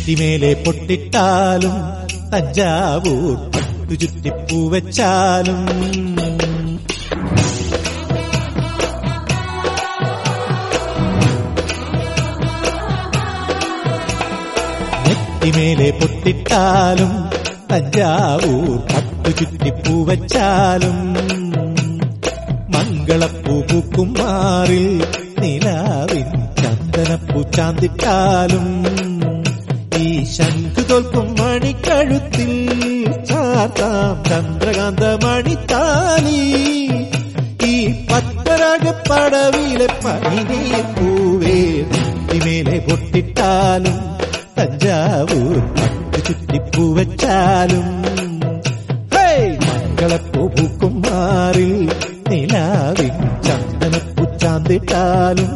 നെറ്റിമേലെ പൊട്ടിട്ടാലും തഞ്ചാവൂർ പട്ടു ചുറ്റിപ്പൂ വെച്ചാലും നെറ്റിമേലെ പൊട്ടിട്ടാലും തഞ്ചാവൂർ പട്ടു ചുറ്റിപ്പൂ വെച്ചാലും മംഗളപ്പൂ പൂക്കും മാറിൽ നിലാവിൻ ചന്ദനപ്പൂ ചാന്തിട്ടാലും ഈ ശംഖു തോൽക്കും മണിക്കഴുത്തിൽ ചാർത്താം ചന്ദ്രകാന്ത മണിത്താലി ഈ പത്മരാഗപ്പടവിലെ പനിനീർ പൂവേ നെറ്റിമേലെ പൊട്ടിട്ടാലും തഞ്ചാവൂർ പട്ടു ചുറ്റിപ്പൂ വെച്ചാലും ഹേയ്! മംഗളപ്പൂ പൂക്കും മാറിൽ നിലാവിൻ ചന്ദനപ്പൂ ചാന്തിട്ടാലും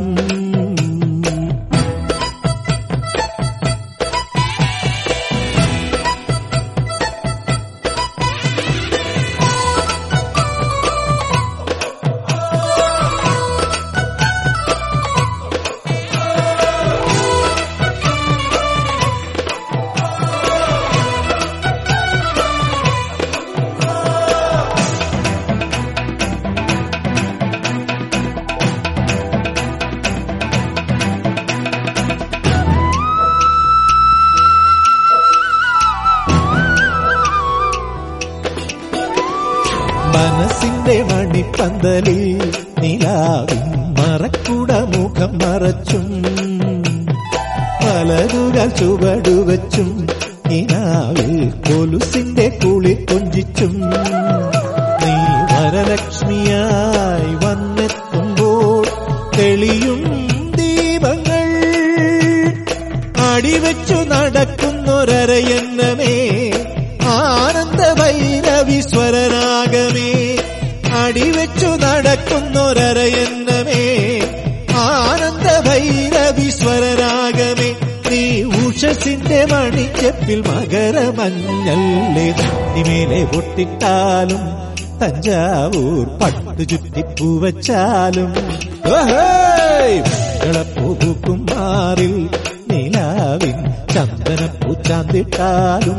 മനസ്സിന്റെ മണിപ്പന്തലിൽ നിലാവിൻ മറക്കുട മുഖം മറച്ചും പലതുകൾ ചുവടുവച്ചും നിലാവിൽ കൊലുസിന്റെ കുളി കൊഞ്ചിച്ചും നീ വരലക്ഷ്മിയായി വന്നെത്തുമ്പോൾ തെളിയും ദീപങ്ങൾ അടിവെച്ചു നടക്കുന്നൊരരയന്നമേ ആനന്ദ ഭൈരവിസ്വരനാഗമേ അടിവെച്ചു നടക്കുന്നൊരരയന്നമേ ആനന്ദ ഭൈരവിസ്വരനാഗമേ നീ ഉഷസിന്റെ മണിച്ചെപ്പിൽ മകരമഞ്ഞല്ലേ നിമേലെ പൊട്ടിട്ടാലും തഞ്ചാവൂർ പട്ടു ചുറ്റിപ്പൂ വച്ചാലും പൂക്കും മാറിൽ നിലാവിൻ ചന്ദനപ്പൂ ചാന്തിട്ടാലും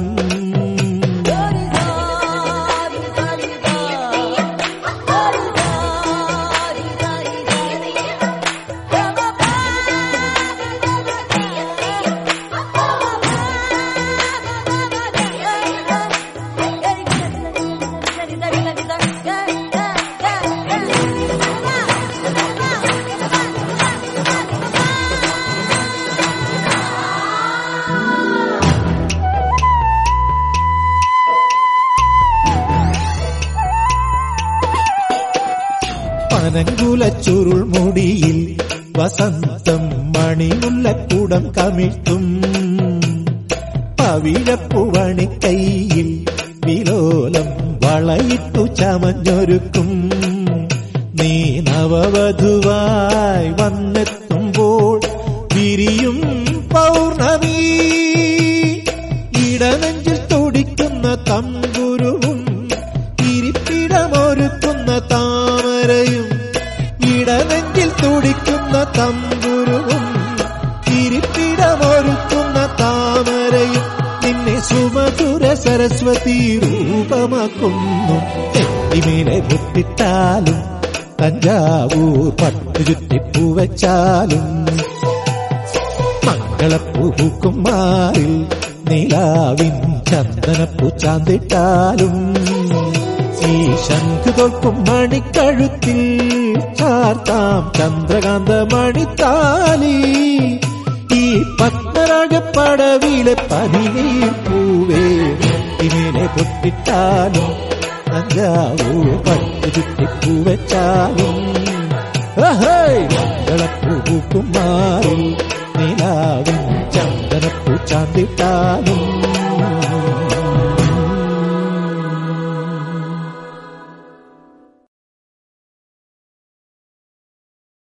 പനങ്കുല ചുരുൾ മുടിയിൽ വസന്തം മണിമുല്ലക്കൂടം കമിഴ്ത്തും പവിഴപ്പുവണി കൈയിൽ വിലോലം വളയിട്ടു ചമഞ്ഞൊരുക്കും നീ നവവധുവായി വന്നെത്തുമ്പോൾ വിരിയും പൗർണമി ഇടനെഞ്ചിൽ തുടിക്കുന്ന തമ്പുരുവും ഇരിപ്പിടമൊരുക്കുന്ന താമരയും ഇടനെഞ്ചിൽ തുടിക്കുന്ന തമ്പുരുവും ഇരിപ്പിടമൊരുക്കുന്ന താമരയും നിന്നെ സുമധുര സരസ്വതി രൂപമാക്കുന്നു നെറ്റിമേലെ പൊട്ടിട്ടാലും തഞ്ചാവൂർ പട്ടു ചുറ്റിപ്പൂ വെച്ചാലും മംഗളപ്പൂ പൂക്കും മാറിൽ നിലാവിൻ ചന്ദനപ്പൂ ചാന്തിട്ടാലും ഈ ശംഖു തോൽക്കും മണിക്കഴുത്തിൽ ചാർത്താം ചന്ദ്രകാന്ത മണിത്താലി ഈ പത്മരാഗപ്പടവിലെ പനിനീർ പൂവേ ഇങ്ങനെ പൊട്ടിട്ടാലും അഞ്ചാവൂ പട്ടു ചുറ്റിപ്പൂ വെച്ചാലും മംഗളപ്പൂ പൂക്കും മാറി നിലാവിൻ ചന്ദനപ്പൂ ചാന്തിട്ടാലും